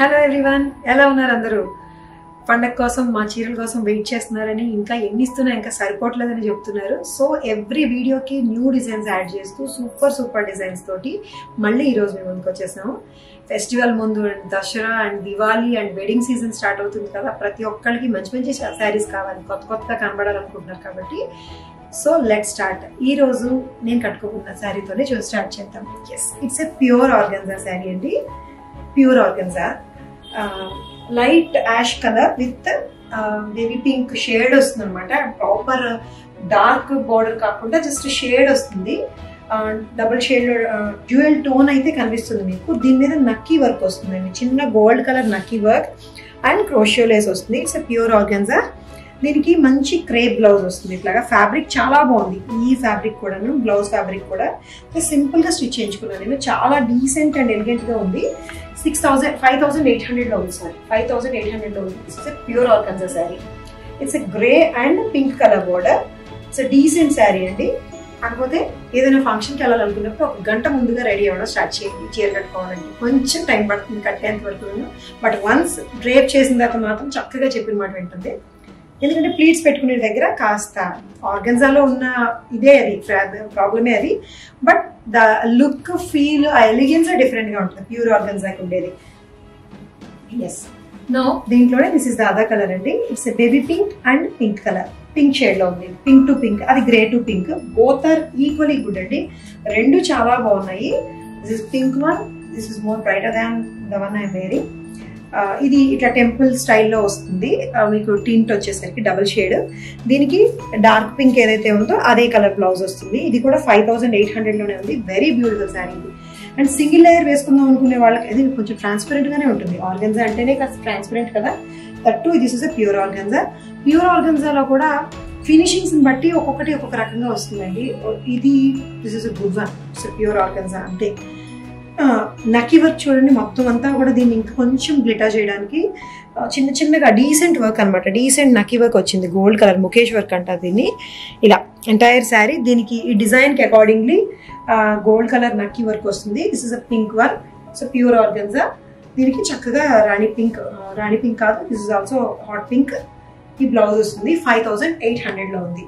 Hello everyone ఎలా ఉన్నారు అందరూ పండగ కోసం మా చీరల కోసం వెయిట్ చేస్తున్నారని ఇంకా ఎన్ని ఇస్తున్నా ఇంకా సరిపోవట్లేదని చెప్తున్నారు సో ఎవ్రీ వీడియోకి న్యూ డిజైన్స్ యాడ్ చేస్తూ సూపర్ సూపర్ డిజైన్స్ తోటి మళ్ళీ ఈరోజు మేము ముందుకు వచ్చేసాము ఫెస్టివల్ ముందు and Dasara and Diwali and wedding season start అవుతుంది కదా ప్రతి ఒక్కరికి మంచి మంచి శారీస్ కావాలి కొత్త కొత్తగా కనబడాలనుకుంటున్నారు కాబట్టి సో లెట్ స్టార్ట్ ఈ రోజు నేను కట్టుకోకున్న శారీతోనే చూసి స్టార్ట్ చేద్దాం yes it's a pure organza sari అండి pure organza light ash colour with baby pink shade వస్తుంది అనమాట ప్రాపర్ డార్క్ బార్డర్ కాకుండా జస్ట్ షేడ్ వస్తుంది డబుల్ షేడ్ డ్యూయల్ టోన్ అయితే కనిపిస్తుంది మీకు దీని మీద నక్కీ వర్క్ వస్తుందండి చిన్న గోల్డ్ కలర్ నక్కీ వర్క్ అండ్ క్రోషియోలేస్ వస్తుంది ఇట్స్ ప్యూర్ ఆర్గన్జా దీనికి మంచి క్రేప్ బ్లౌజ్ వస్తుంది ఇట్లాగా ఫ్యాబ్రిక్ చాలా బాగుంది ఈ ఫ్యాబ్రిక్ కూడాను బ్లౌజ్ ఫ్యాబ్రిక్ కూడా సింపుల్ గా స్టిచ్ చేయించుకున్నాను నేను చాలా డీసెంట్ అండ్ ఎలిగెంట్ గా ఉంది six thousand five thousand eight hundred లో ఉంది sorry five thousand eight hundred లో ఉంది it's pure organza sari it's a grey and pink colour border it's decent sari అండి కాకపోతే ఏదైనా ఫంక్షన్కి వెళ్ళాలనుకున్నప్పుడు ఒక గంట ముందుగా రెడీ అవ్వడం స్టార్ట్ చేయండి చీర కట్టుకోవాలంటే కొంచెం టైం పడుతుంది కట్టేంత వరకు బట్ వన్స్ డ్రేప్ చేసిన తర్వాత మాత్రం చక్కగా చెప్పిన మాట వింటుంది ఎందుకంటే ప్లీట్స్ పెట్టుకునే దగ్గర కాస్త ఆర్గన్జాలో ఉన్న ఇదే అది ప్రాబ్లమే అది బట్ ద లుక్ ఫీల్ ఆ ఎలిగెన్స్ డిఫరెంట్ గా ఉంటుంది ప్యూర్ ఆర్గన్జాకి ఉండేది ఎస్ నో దీంట్లోనే this is the other colour అండి it's baby pink and pink colour pink shade లో ఉంది పింక్ టు పింక్ అది grey to pink both are equally good అండి రెండు చాలా బాగున్నాయి this is pink one this is more brighter than the one I wearing ఇది ఇట్లా temple స్టైల్లో వస్తుంది మీకు టింట్ వచ్చేసరికి డబుల్ షేడ్ దీనికి డార్క్ పింక్ ఏదైతే ఉందో అదే కలర్ బ్లౌజ్ వస్తుంది ఇది కూడా ఫైవ్ థౌసండ్ ఎయిట్ హండ్రెడ్లోనే ఉంది వెరీ బ్యూటిఫుల్ శారీ ఇది అండ్ సింగిల్ లేయర్ వేసుకుందాం అనుకునే వాళ్ళకి ఇది కొంచెం ట్రాన్స్పరెంట్ గానే ఉంటుంది ఆర్గన్జా అంటేనే కాస్త ట్రాన్స్పరెంట్ కదా that this is a pure organza pure ఆర్గన్జాలో కూడా ఫినిషింగ్స్ బట్టి ఒక్కొక్కటి ఒక్కొక్క రకంగా వస్తుందండి ఇది this is a good one it's pure organza అంటే నకి వర్క్ చూడండి మొత్తం అంతా కూడా దీన్ని ఇంకా కొంచెం గ్లిటా చేయడానికి చిన్న చిన్నగా డీసెంట్ వర్క్ అనమాట డీసెంట్ నకి వర్క్ వచ్చింది గోల్డ్ కలర్ ముఖేష్ వర్క్ అంటారు దీన్ని ఇలా ఎంటైర్ శారీ దీనికి ఈ డిజైన్కి అకార్డింగ్లీ గోల్డ్ కలర్ నక్కి వర్క్ వస్తుంది this is a pink one so pure organza దీనికి చక్కగా రాణి పింక్ రాణి పింక్ కాదు this is also hot pink ఈ బ్లౌజ్ వస్తుంది ఫైవ్ థౌసండ్ ఎయిట్ హండ్రెడ్లో ఉంది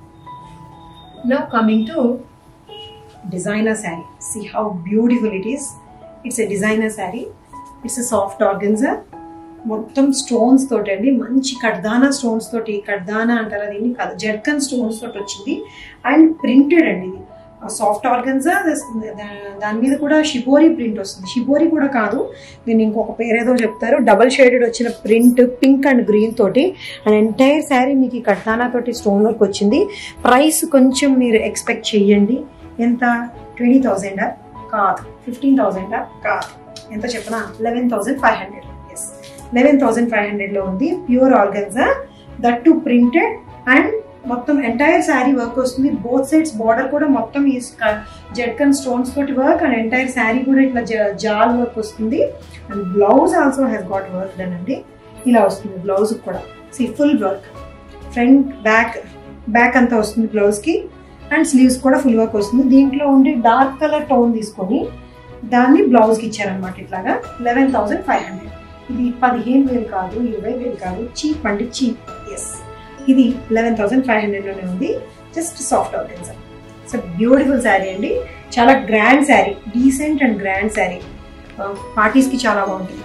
now coming to designer saree. See how beautiful it is. It's a designer saree. It's a soft organza. మొత్తం stones తోటి అండి మంచి కడ్దానా స్టోన్స్ తోటి కడ్దానా అంటారా దీన్ని కాదు జర్కన్ స్టోన్స్ తోటి వచ్చింది అండ్ ప్రింటెడ్ అండి ఇది సాఫ్ట్ ఆర్గన్జా దాని మీద కూడా షిబోరి ప్రింట్ వస్తుంది షిబోరి కూడా కాదు దీన్ని ఇంకొక పేరేదో చెప్తారు డబల్ షేడెడ్ వచ్చిన ప్రింట్ పింక్ అండ్ గ్రీన్ తోటి అండ్ ఎంటైర్ శారీ మీకు ఈ కడ్దానా తోటి స్టోన్ వర్క్ వచ్చింది ప్రైస్ కొంచెం మీరు ఎక్స్పెక్ట్ చేయండి ఎంత ట్వంటీ థౌజండా కాదు ఫిఫ్టీన్ థౌజండా కాదు ఎంత చెప్పనా eleven thousand five hundred yes eleven thousand five హండ్రెడ్లో ఉంది pure organza that to printed and మొత్తం ఎంటైర్ శారీ వర్క్ వస్తుంది బోత్ సైడ్స్ బార్డర్ కూడా మొత్తం ఈ జెడ్కన్ స్టోన్స్ తోటి వర్క్ అండ్ ఎంటైర్ శారీ కూడా ఇట్లా జాల్ వర్క్ వస్తుంది and blouse also has got work done అండి ఇలా వస్తుంది బ్లౌజ్ కూడా see full work front back back అంతా వస్తుంది బ్లౌజ్కి అండ్ స్లీవ్స్ కూడా ఫుల్ వర్క్ వస్తుంది దీంట్లో ఉండి డార్క్ కలర్ టోన్ తీసుకొని దాన్ని బ్లౌజ్కి ఇచ్చారనమాట ఇట్లాగా లెవెన్ థౌసండ్ ఫైవ్ హండ్రెడ్ ఇది పదిహేను వేలు కాదు ఇరవై వేలు కాదు చీప్ అండి చీప్ ఎస్ ఇది లెవెన్ థౌసండ్ ఫైవ్ హండ్రెడ్లోనే ఉంది just soft organza it's beautiful sari అండి చాలా grand sari decent and grand sari పార్టీస్కి చాలా బాగుంటుంది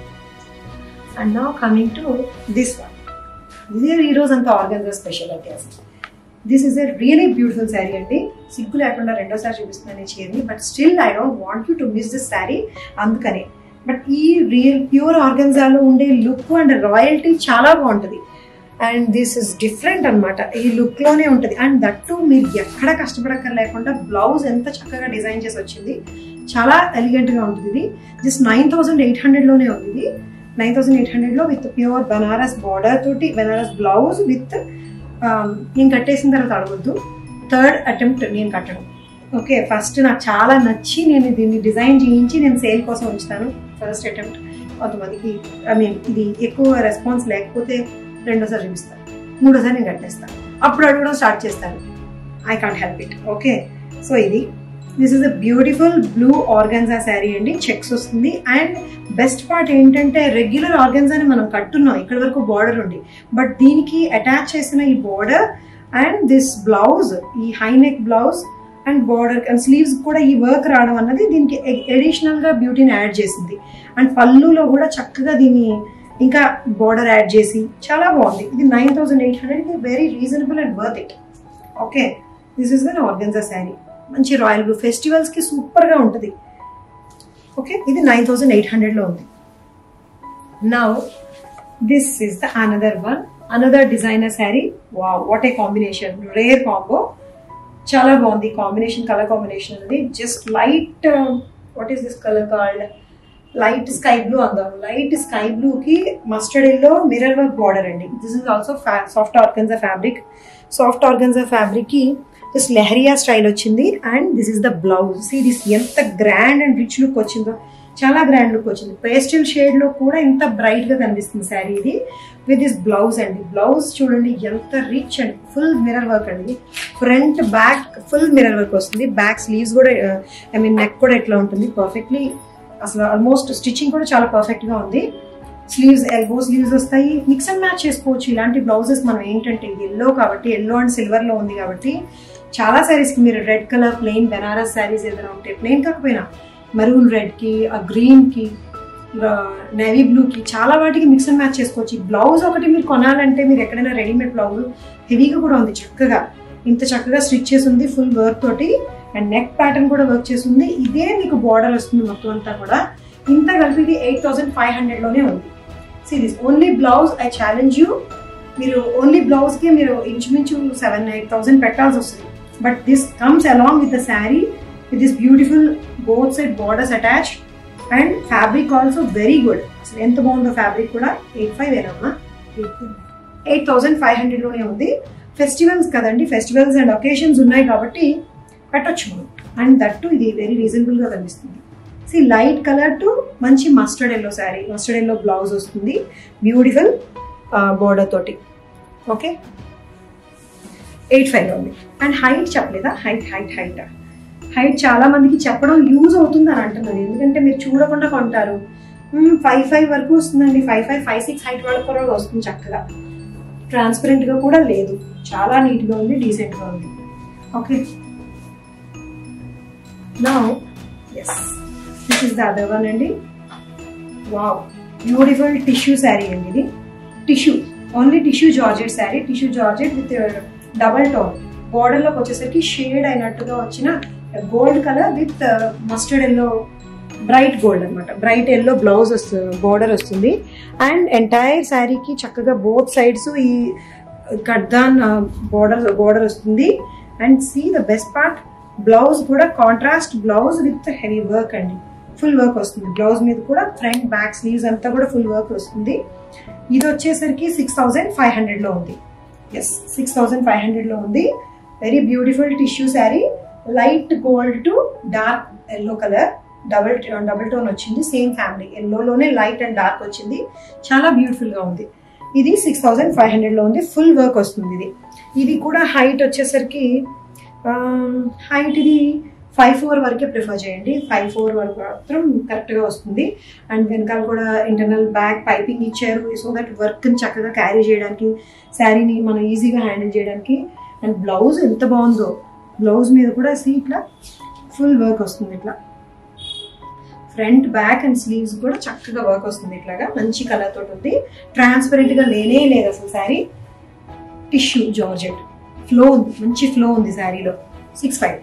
అండ్ నా కమింగ్ టు దిస్ వన్ ఇదే ఈరోజు అంతా ఆర్గన్జా స్పెషాలిటీ అసలు this is a really beautiful sari అండి సిగ్గు లేకుండా రెండోసారి చూపిస్తున్నాను ఈ చీరని but still I don't want you to miss this sari అందుకనే బట్ ఈ రియల్ ప్యూర్ ఆర్గన్జాలో ఉండే లుక్ అండ్ రాయల్టీ చాలా బాగుంటుంది అండ్ దిస్ ఇస్ డిఫరెంట్ అనమాట ఈ లుక్లోనే ఉంటుంది అండ్ దట్టు మీరు ఎక్కడ కష్టపడక్కర్ లేకుండా బ్లౌజ్ ఎంత చక్కగా డిజైన్ చేసి వచ్చింది చాలా ఎలిగెంట్గా ఉంటుంది ఇది జస్ట్ నైన్ థౌసండ్ ఎయిట్ హండ్రెడ్లోనే ఉంది ఇది నైన్ థౌసండ్ ఎయిట్ హండ్రెడ్లో విత్ ప్యూర్ బనారస్ బార్డర్ తోటి బనారస్ బ్లౌజ్ విత్ నేను కట్టేసిన తర్వాత అడగొద్దు థర్డ్ అటెంప్ట్ నేను కట్టడం ఓకే ఫస్ట్ నాకు చాలా నచ్చి నేను దీన్ని డిజైన్ చేయించి నేను సేల్ కోసం ఉంచుతాను ఫస్ట్ అటెంప్ట్ కొంతమందికి ఐ మీన్ ఇది ఎక్కువ రెస్పాన్స్ లేకపోతే రెండోసారి చూపిస్తాను మూడోసారి నేను కట్టేస్తాను అప్పుడు అడగడం స్టార్ట్ చేస్తాను I can't help it okay so ఇది this is a beautiful blue organza sari అండి చెక్స్ వస్తుంది అండ్ బెస్ట్ పార్ట్ ఏంటంటే రెగ్యులర్ ఆర్గన్జాని మనం కట్టున్నాం ఇక్కడ వరకు బార్డర్ ఉంది బట్ దీనికి అటాచ్ చేసిన ఈ బార్డర్ అండ్ దిస్ బ్లౌజ్ ఈ high neck blouse and border and sleeves కూడా ఈ వర్క్ రావడం అన్నది దీనికి అడిషనల్ గా బ్యూటీని యాడ్ చేసింది అండ్ పళ్ళులో కూడా చక్కగా దీన్ని ఇంకా బార్డర్ యాడ్ చేసి చాలా బాగుంది ఇది నైన్ థౌసండ్ ఎయిట్ హండ్రెడ్ ఇది very reasonable and worth it okay this is then organza sari మంచి రాయల్ బ్లూ ఫెస్టివల్స్ కి సూపర్ గా ఉంటుంది ఓకే ఇది నైన్ థౌసండ్ ఎయిట్ హండ్రెడ్ లో ఉంది now this is the another one another designer sari వా what a combination rare combo చాలా బాగుంది కాంబినేషన్ కలర్ కాంబినేషన్ అనేది just light what is this colour called light sky blue అందాం light sky blue కి mustard yellow mirror work border అండి this is also soft organza fabric soft organza fabric కి just leheriya style వచ్చింది and this is the blouse see this ఎంత grand and rich look వచ్చిందో చాలా grand look వచ్చింది pastel shade లో కూడా ఎంత బ్రైట్ గా కనిపిస్తుంది శారీ ఇది విత్ దిస్ బ్లౌజ్ అండి బ్లౌజ్ చూడండి ఎంత rich and full mirror work అండి front back full mirror work వస్తుంది బ్యాక్ స్లీవ్స్ కూడా ఐ మీన్ నెక్ కూడా ఎట్లా ఉంటుంది పర్ఫెక్ట్లీ అసలు ఆల్మోస్ట్ స్టిచ్చింగ్ కూడా చాలా పర్ఫెక్ట్ గా ఉంది స్లీవ్స్ ఎల్బో స్లీవ్స్ వస్తాయి మిక్స్ అండ్ మ్యాచ్ చేసుకోవచ్చు ఇలాంటి బ్లౌజెస్ మనం ఏంటంటే ఇది ఎల్లో కాబట్టి ఎల్లో అండ్ సిల్వర్ లో ఉంది కాబట్టి చాలా శారీస్ కి మీరు red colour plain Banaras saris ఏదైనా ఉంటే ప్లెయిన్ కాకపోయినా మరూన్ రెడ్ కి ఆ గ్రీన్ కి నేవీ బ్లూ కి చాలా వాటికి మిక్స్ అండ్ మ్యాచ్ చేసుకోవచ్చు ఈ బ్లౌజ్ ఒకటి మీరు కొనాలంటే మీరు ఎక్కడైనా రెడీమేడ్ బ్లౌజ్ హెవీగా కూడా ఉంది చక్కగా ఇంత చక్కగా స్టిచ్ చేసి ఉంది ఫుల్ వర్క్ తోటి అండ్ నెక్ ప్యాటర్న్ కూడా వర్క్ చేసి ఉంది ఇదే మీకు బార్డర్ వస్తుంది మొత్తం అంతా కూడా ఇంత కలిపి ఇది ఎయిట్ థౌసండ్ ఫైవ్ హండ్రెడ్ లోనే ఉంది series only blouse I challenge you మీరు ఓన్లీ బ్లౌజ్ కి మీరు ఇంచుమించు సెవెన్ ఎయిట్ థౌసండ్ పెట్టాల్సి వస్తుంది but this comes along with the sari with this beautiful both side borders attach and fabric also very good అసలు ఎంత బాగుందో ఫ్యాబ్రిక్ కూడా ఎయిట్ ఫైవ్ ఏనమ్మా ఎయిట్ థౌసండ్ ఫైవ్ హండ్రెడ్లోనే ఉంది ఫెస్టివల్స్ కదండి ఫెస్టివల్స్ అండ్ ఒకేషన్స్ ఉన్నాయి కాబట్టి పెట్టొచ్చు మనం అండ్ దట్టు ఇది వెరీ రీజనబుల్గా కనిపిస్తుంది సి లైట్ కలర్ టు మంచి mustard yellow sari mustard yellow blouse వస్తుంది బ్యూటిఫుల్ బోర్డర్ తోటి ఓకే ఎయిట్ ఫైవ్ ఉంది అండ్ హైట్ చెప్పలేదా హైట్ హైట్ హైట్ హైట్ చాలా మందికి చెప్పడం యూజ్ అవుతుంది అని అంటున్నారు ఎందుకంటే మీరు చూడకుండా కొంటారు ఫైవ్ ఫైవ్ వరకు వస్తుందండి five five five six height వరకు కూడా వస్తుంది చక్కగా ట్రాన్స్పరెంట్ గా కూడా లేదు చాలా నీట్ గా ఉంది డీసెంట్ గా ఉంది okay now yes this is the other one అండి వావ్ బ్యూటిఫుల్ టిష్యూ శారీ అండి ఇది tissue only tissue georgette sari tissue georgette with double tone border లోకి వచ్చేసరికి షేడ్ అయినట్టుగా వచ్చిన gold colour with mustard yellow bright gold అనమాట బ్రైట్ ఎల్లో బ్లౌజ్ వస్తుంది border వస్తుంది అండ్ ఎంటైర్ శారీకి చక్కగా బోత్ సైడ్స్ ఈ కడ్దాన్ బోర్డర్ బోర్డర్ వస్తుంది and see the best part blouse కూడా contrast blouse with heavy work అండి ఫుల్ వర్క్ వస్తుంది బ్లౌజ్ మీద కూడా ఫ్రంట్ బ్యాక్ స్లీవ్స్ అంతా కూడా ఫుల్ వర్క్ వస్తుంది ఇది వచ్చేసరికి సిక్స్ థౌజండ్ ఫైవ్ హండ్రెడ్లో ఉంది ఎస్ సిక్స్ థౌజండ్ ఫైవ్ హండ్రెడ్లో ఉంది very beautiful tissue sari light gold to dark yellow colour double double tone వచ్చింది సేమ్ ఫ్యామిలీ ఎల్లోలోనే లైట్ అండ్ డార్క్ వచ్చింది చాలా బ్యూటిఫుల్గా ఉంది ఇది సిక్స్ థౌజండ్ ఫైవ్ హండ్రెడ్లో ఉంది ఫుల్ వర్క్ వస్తుంది ఇది ఇది కూడా హైట్ వచ్చేసరికి హైట్ ఇది ఫైవ్ ఫోర్ వరకే ప్రిఫర్ చేయండి ఫైవ్ ఫోర్ వరకు మాత్రం కరెక్ట్గా వస్తుంది అండ్ వెనకాల కూడా ఇంటర్నల్ బ్యాక్ పైపింగ్ ఇచ్చారు సో దట్ వర్క్ని చక్కగా క్యారీ చేయడానికి శారీని మనం ఈజీగా హ్యాండిల్ చేయడానికి అండ్ బ్లౌజ్ ఎంత బాగుందో బ్లౌజ్ మీద కూడా సీ ఇట్లా ఫుల్ వర్క్ వస్తుంది ఇట్లా ఫ్రంట్ బ్యాక్ అండ్ స్లీవ్స్ కూడా చక్కగా వర్క్ వస్తుంది ఇట్లాగా మంచి కలర్ తోటి ఉంది ట్రాన్స్పరెంట్ గా లేనే లేదు అసలు శారీ టిష్యూ జార్జెట్ ఫ్లో ఉంది మంచి ఫ్లో ఉంది శారీలో six five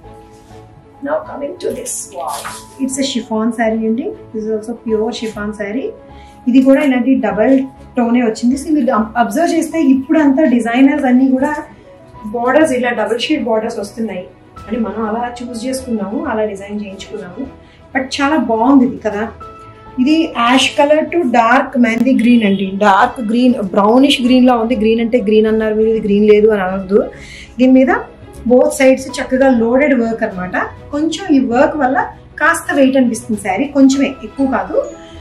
now coming to this it's a chiffon sari అండి this also pure chiffon sari ఇది కూడా ఇలాంటి డబల్ టోనే వచ్చింది సో మీరు అబ్జర్వ్ చేస్తే ఇప్పుడు అంతా డిజైనర్స్ అన్ని కూడా బార్డర్స్ ఇలా డబుల్ షేడ్ బార్డర్స్ వస్తున్నాయి అని మనం అలా చూస్ చేసుకున్నాము అలా డిజైన్ చేయించుకున్నాము బట్ చాలా బాగుంది ఇది కదా ఇది ash colour to dark mehndi green అండి డార్క్ గ్రీన్ బ్రౌనిష్ గ్రీన్ లా ఉంది గ్రీన్ అంటే గ్రీన్ అన్నారు మీరు ఇది గ్రీన్ లేదు అని అనవద్దు దీని మీద బోత్ సైడ్స్ చక్కగా లోడెడ్ వర్క్ అనమాట కొంచెం ఈ వర్క్ వల్ల కాస్త వెయిట్ అనిపిస్తుంది శారీ కొంచెమే ఎక్కువ కాదు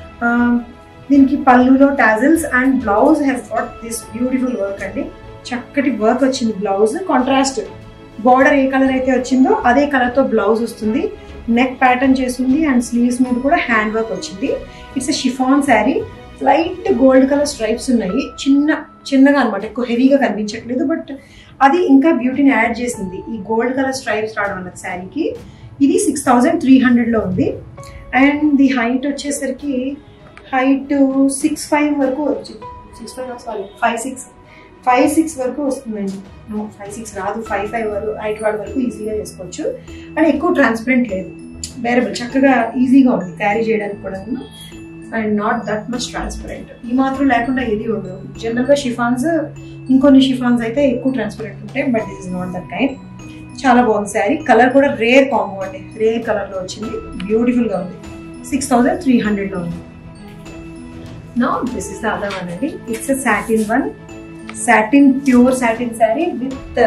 దీనికి పళ్ళులో tassels and blouse has got this beautiful work అండి చక్కటి వర్క్ వచ్చింది బ్లౌజ్ కాంట్రాస్ట్ బార్డర్ ఏ కలర్ అయితే వచ్చిందో అదే కలర్తో బ్లౌజ్ వస్తుంది నెక్ ప్యాటర్న్ చేస్తుంది అండ్ స్లీవ్స్ మీద కూడా హ్యాండ్ వర్క్ వచ్చింది it's chiffon sari light gold colour stripes ఉన్నాయి చిన్న చిన్నగా అనమాట ఎక్కువ హెవీగా కనిపించట్లేదు బట్ అది ఇంకా బ్యూటీని యాడ్ చేసింది ఈ గోల్డ్ కలర్ స్ట్రైప్స్ రావడం అన్నది శారీకి ఇది సిక్స్ థౌజండ్ త్రీ హండ్రెడ్లో ఉంది అండ్ ది హైట్ వచ్చేసరికి హైట్ సిక్స్ ఫైవ్ వరకు వచ్చింది six five sorry five six five six వరకు వస్తుందండి ఫైవ్ సిక్స్ రాదు ఫైవ్ ఫైవ్ వరకు హైట్ వాడి వరకు ఈజీగా చేసుకోవచ్చు అండ్ ఎక్కువ ట్రాన్స్పరెంట్ లేదు వేరబుల్ చక్కగా ఈజీగా ఉంది క్యారీ చేయడానికి కూడా and not that much transparent ఈ మాత్రం లేకుండా ఏది ఉండదు జనరల్గా షిఫాన్స్ ఇంకొన్ని షిఫాన్స్ అయితే ఎక్కువ ట్రాన్స్పరెంట్ ఉంటాయి but this is not that kind చాలా బాగుంది శారీ కలర్ కూడా రేర్ కాంబో అండి రేర్ కలర్లో వచ్చింది బ్యూటిఫుల్గా ఉంది సిక్స్ థౌజండ్ త్రీ హండ్రెడ్లో ఉంది నా this is the other one అండి it's a satin one satin pure satin sari with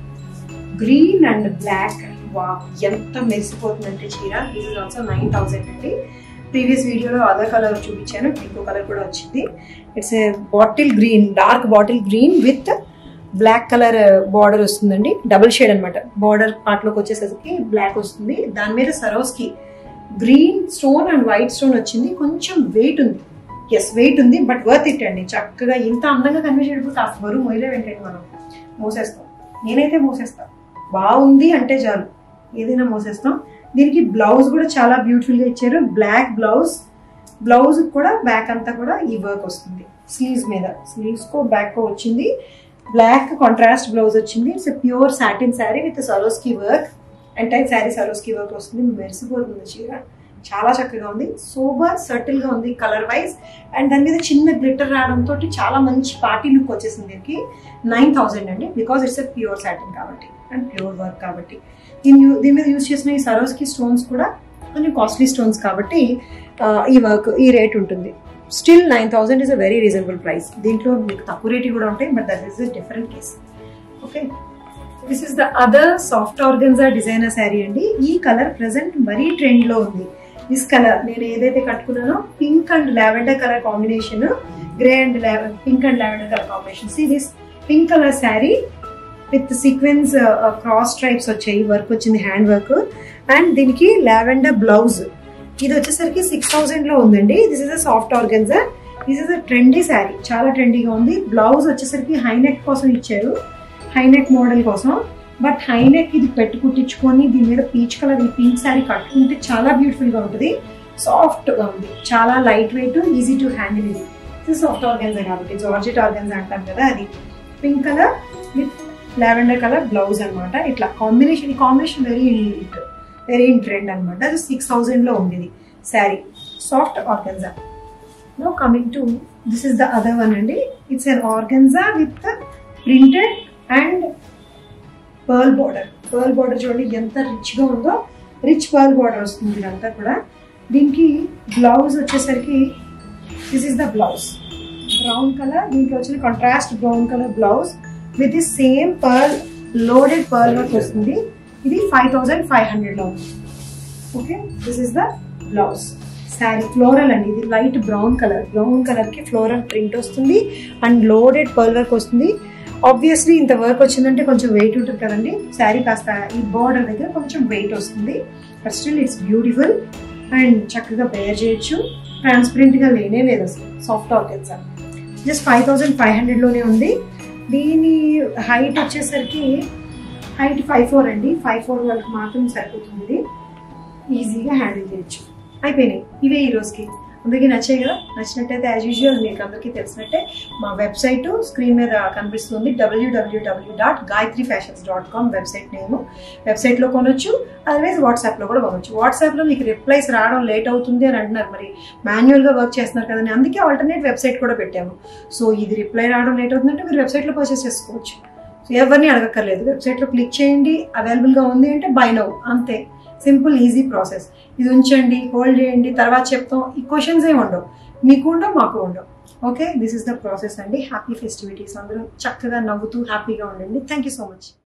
green and black వా ఎంత మెరిసిపోతుందంటే చీర this is also nine thousand అండి ప్రీవియస్ వీడియోలో అదర్ కలర్ చూపించాను ఇంకో కలర్ కూడా వచ్చింది it's a bottle green dark bottle green with black colour border వస్తుందండి డబుల్ షేడ్ అనమాట బార్డర్ పార్ట్లోకి వచ్చేసరికి బ్లాక్ వస్తుంది దాని మీద Swarovski green stone and white stone వచ్చింది కొంచెం వెయిట్ ఉంది ఎస్ వెయిట్ ఉంది బట్ వర్త్ ఇట్ అండి చక్కగా ఇంత అందంగా కనిపించేటప్పుడు కాస్త బరువు మొయ్యలే వెంటనే మనం మోసేస్తాం నేనైతే మోసేస్తాను బాగుంది అంటే చాలు ఏదైనా మోసేస్తాం దీనికి బ్లౌజ్ కూడా చాలా బ్యూటిఫుల్ గా ఇచ్చారు బ్లాక్ బ్లౌజ్ బ్లౌజ్ కూడా బ్యాక్ అంతా కూడా ఈ వర్క్ వస్తుంది స్లీవ్స్ మీద స్లీవ్స్ కో బ్యాక్ కో వచ్చింది బ్లాక్ కాంట్రాస్ట్ బ్లౌజ్ వచ్చింది it's pure satin sari with Swarovski work entire sari Swarovski work వస్తుంది మెరిసిపోతుంది చీర చాలా చక్కగా ఉంది సూపర్ సర్టిల్ గా ఉంది కలర్ వైజ్ అండ్ దాని మీద చిన్న గ్లిటర్ రావడంతో చాలా మంచి పార్టీ లుక్ వచ్చేసింది దీనికి నైన్ థౌసండ్ అండి because it's a pure satin కాబట్టి అండ్ ప్యూర్ వర్క్ కాబట్టి దీని యూ- దీని మీద యూజ్ చేసిన ఈ సరోస్కి స్టోన్స్ కూడా కొంచెం కాస్ట్లీ స్టోన్స్ కాబట్టి ఆ, ఈ వర్క్ ఈ రేట్ ఉంటుంది still nine thousand is a very reasonable price దీంట్లో మీకు తక్కువ రేట్ కూడా ఉంటాయి but that is different case okay this is the other soft organza designer sari అండి ఈ కలర్ ప్రెసెంట్ మరీ ట్రెండ్ లో ఉంది దిస్ కలర్ నేను ఏదైతే కట్టుకున్నానో pink and lavender colour combination grey and pink and lavender colour combination see this pink colour sari with sequence cross stripes వచ్చాయి work వచ్చింది హ్యాండ్ వర్క్ అండ్ దీనికి లావెండర్ బ్లౌజ్ ఇది వచ్చేసరికి సిక్స్ థౌసండ్ లో ఉందండి this is a soft organza this is a trendy sari చాలా ట్రెండీగా ఉంది బ్లౌజ్ వచ్చేసరికి హై నెక్ కోసం ఇచ్చారు హై నెక్ మోడల్ కోసం బట్ హై నెక్ ఇది పెట్టు కుట్టించుకొని దీని మీద పీచ్ కలర్ ఈ పింక్ శారీ కట్టుకుంటే చాలా బ్యూటిఫుల్ గా ఉంటుంది సాఫ్ట్ గా ఉంది చాలా light weight easy to handle ఇది ఇది సాఫ్ట్ ఆర్గన్జా కాబట్టి జార్జెట్ ఆర్గన్జా అంటాం కదా అది pink colour with lavender colour blouse అన్నమాట ఇట్లా కాంబినేషన్ ఈ combination very very in trend అనమాట అది సిక్స్ థౌసండ్ లో ఉంది ఇది sari soft organza no coming to this is the other one అండి it's an organza with printed and pearl border pearl border చూడండి ఎంత రిచ్ గా ఉందో రిచ్ పర్ల్ బార్డర్ వస్తుంది ఇదంతా కూడా దీనికి బ్లౌజ్ వచ్చేసరికి this is the blouse brown colour దీంట్లో వచ్చిన contrast brown colour blouse with the same pearl loaded pearl work వస్తుంది ఇది ఫైవ్ థౌజండ్ ఫైవ్ హండ్రెడ్ లో ఉంది okay this is the blouse sari floral అండి ఇది light brown colour brown colour కి floral print వస్తుంది అండ్ లోడెడ్ పర్ల్ వర్క్ వస్తుంది obviously ఇంత వర్క్ వచ్చిందంటే కొంచెం వెయిట్ ఉంటుంది కదండి శారీ కాస్త ఈ బార్డర్ దగ్గర కొంచెం వెయిట్ వస్తుంది but still it's beautiful and చక్కగా బేర్ చేయొచ్చు ట్రాన్స్పరెంట్ గా లేనే లేదు అసలు soft organza just five thousand five hundred లోనే ఉంది దీని హైట్ వచ్చేసరికి హైట్ ఫైవ్ ఫోర్ అండి ఫైవ్ ఫోర్ వాళ్ళకి మాత్రం సరిపోతుంది ఈజీగా హ్యాండిల్ చేయొచ్చు అయిపోయినాయి ఇవే ఈ రోజుకి అందరికీ నచ్చాయి కదా నచ్చినట్టయితే యాజ్ యూజువల్ మీకు అందరికీ తెలిసినట్టే మా వెబ్సైట్ స్క్రీన్ మీద కనిపిస్తుంది WWW dot Gayatri fashions dot com website name వెబ్సైట్లో కొనొచ్చు అదర్వైజ్ వాట్సాప్లో కూడా కొనొచ్చు వాట్సాప్లో మీకు రిప్లైస్ రావడం లేట్ అవుతుంది అని అంటున్నారు మరి మాన్యువల్గా వర్క్ చేస్తున్నారు కదండి అందుకే ఆల్టర్నేట్ వెబ్సైట్ కూడా పెట్టాము సో ఇది రిప్లై రావడం లేట్ అవుతుందంటే మీరు వెబ్సైట్లో పర్చేస్ చేసుకోవచ్చు సో ఎవరిని అడగక్కర్లేదు వెబ్సైట్లో క్లిక్ చేయండి అవైలబుల్గా ఉంది అంటే బై నౌ అంతే సింపుల్ ఈజీ ప్రాసెస్ ఇది ఉంచండి హోల్డ్ చేయండి తర్వాత చెప్తాం ఈ క్వశ్చన్స్ ఏమి ఉండవు మీకు ఉండవు మాకు ఉండవు okay this is the process అండి హ్యాపీ ఫెస్టివిటీస్ అందరూ చక్కగా నవ్వుతూ హ్యాపీగా ఉండండి థ్యాంక్ యూ సో మచ్